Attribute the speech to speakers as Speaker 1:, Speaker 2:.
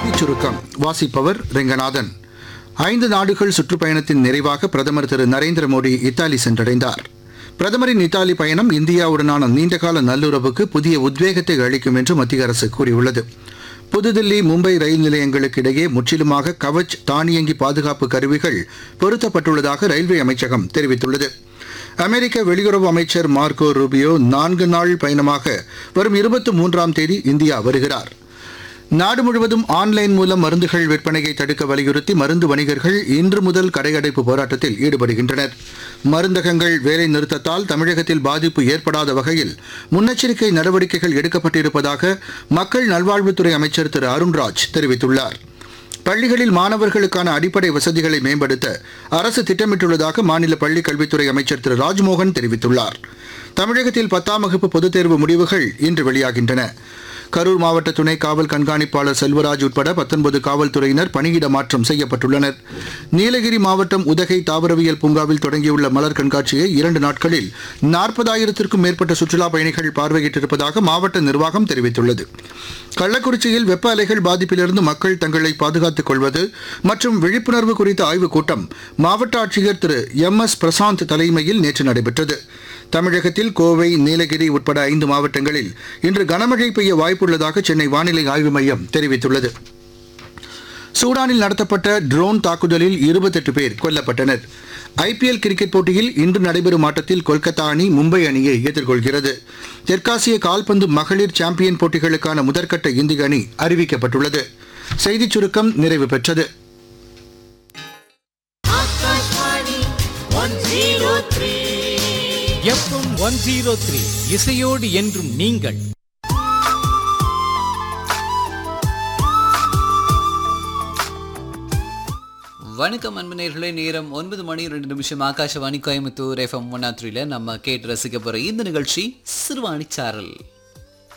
Speaker 1: செய்திச் சுருக்கம் வாசிப்பவர் ரெங்கநாதன் ஐந்து நாடுகள் சுற்றுப்பயணத்தின் நிறைவாக பிரதமர் திரு நரேந்திர மோடி இத்தாலி சென்றடைந்தார் பிரதமரின் இத்தாலி பயணம் இந்தியாவுடனான நீண்டகால நல்லுறவுக்கு புதிய உத்வேகத்தை அளிக்கும் என்று மத்திய அரசு கூறியுள்ளது புதுதில்லி மும்பை ரயில் நிலையங்களுக்கு இடையே முற்றிலுமாக கவச் தானியங்கி பாதுகாப்பு கருவிகள் பொருத்தப்பட்டுள்ளதாக ரயில்வே அமைச்சகம் தெரிவித்துள்ளது அமெரிக்க வெளியுறவு அமைச்சர் மார்க்கோ ரூபியோ நான்கு நாள் பயணமாக வரும் இருபத்தி மூன்றாம் தேதி இந்தியா வருகிறார் நாடு முழுவதும் ஆன்லைன் மூலம் மருந்துகள் விற்பனையை தடுக்க வலியுறுத்தி மருந்து வணிகர்கள் இன்று முதல் கடையடைப்பு போராட்டத்தில் ஈடுபடுகின்றனர் மருந்தகங்கள் வேலை நிறுத்தத்தால் தமிழகத்தில் பாதிப்பு ஏற்படாத வகையில் முன்னெச்சரிக்கை நடவடிக்கைகள் எடுக்கப்பட்டிருப்பதாக மக்கள் நல்வாழ்வுத்துறை அமைச்சர் திரு அருண்ராஜ் தெரிவித்துள்ளார் பள்ளிகளில் மாணவர்களுக்கான அடிப்படை வசதிகளை மேம்படுத்த அரசு திட்டமிட்டுள்ளதாக மாநில பள்ளிக் கல்வித்துறை அமைச்சர் திரு ராஜ்மோகன் தெரிவித்துள்ளார் தமிழகத்தில் பத்தாம் வகுப்பு பொதுத் தேர்வு முடிவுகள் இன்று வெளியாகின்றன கரூர் மாவட்ட துணை காவல் கண்காணிப்பாளர் செல்வராஜ் உட்பட பத்தொன்பது காவல்துறையினர் பணியிட மாற்றம் செய்யப்பட்டுள்ளனர் நீலகிரி மாவட்டம் உதகை தாவரவியல் பூங்காவில் தொடங்கியுள்ள மலர் கண்காட்சியை இரண்டு நாட்களில் நாற்பதாயிரத்திற்கும் மேற்பட்ட சுற்றுலாப் பயணிகள் பார்வையிட்டிருப்பதாக மாவட்ட நிர்வாகம் தெரிவித்துள்ளது கள்ளக்குறிச்சியில் வெப்ப அலைகள் பாதிப்பிலிருந்து மக்கள் தங்களை பாதுகாத்துக் கொள்வது மற்றும் விழிப்புணர்வு குறித்த ஆய்வுக் கூட்டம் மாவட்ட ஆட்சியர் திரு எம் எஸ் பிரசாந்த் தலைமையில் நேற்று நடைபெற்றது தமிழகத்தில் கோவை நீலகிரி உட்பட ஐந்து மாவட்டங்களில் இன்று கனமழை பெய்ய வாய்ப்புள்ளதாக சென்னை வானிலை ஆய்வு மையம் தெரிவித்துள்ளது சூடானில் நடத்தப்பட்ட ட்ரோன் தாக்குதலில் இருபத்தெட்டு பேர் கொல்லப்பட்டனர் ஐபிஎல் கிரிக்கெட் போட்டியில் இன்று நடைபெறும் ஆட்டத்தில் கொல்கத்தா அணி மும்பை அணியை எதிர்கொள்கிறது தெற்காசிய கால்பந்து மகளிர் சாம்பியன் போட்டிகளுக்கான முதற்கட்ட இந்திய அணி அறிவிக்கப்பட்டுள்ளது செய்திச் சுருக்கம் நிறைவு பெற்றது
Speaker 2: Akashvani one zero three
Speaker 3: FM one zero three இசையோடு என்றும் நீங்கள்
Speaker 4: வணக்கம் அன்பனேர்களே நேரம் ஒன்பது மணி ரெண்டு நிமிஷம் ஆகாஷவாணி கோயம்புத்தூர் எஃப்எம் ஒன் த்ரீல நம்ம கேட்டு ரசிக்க போற இந்த நிகழ்ச்சி சிறுவாணி சாரல்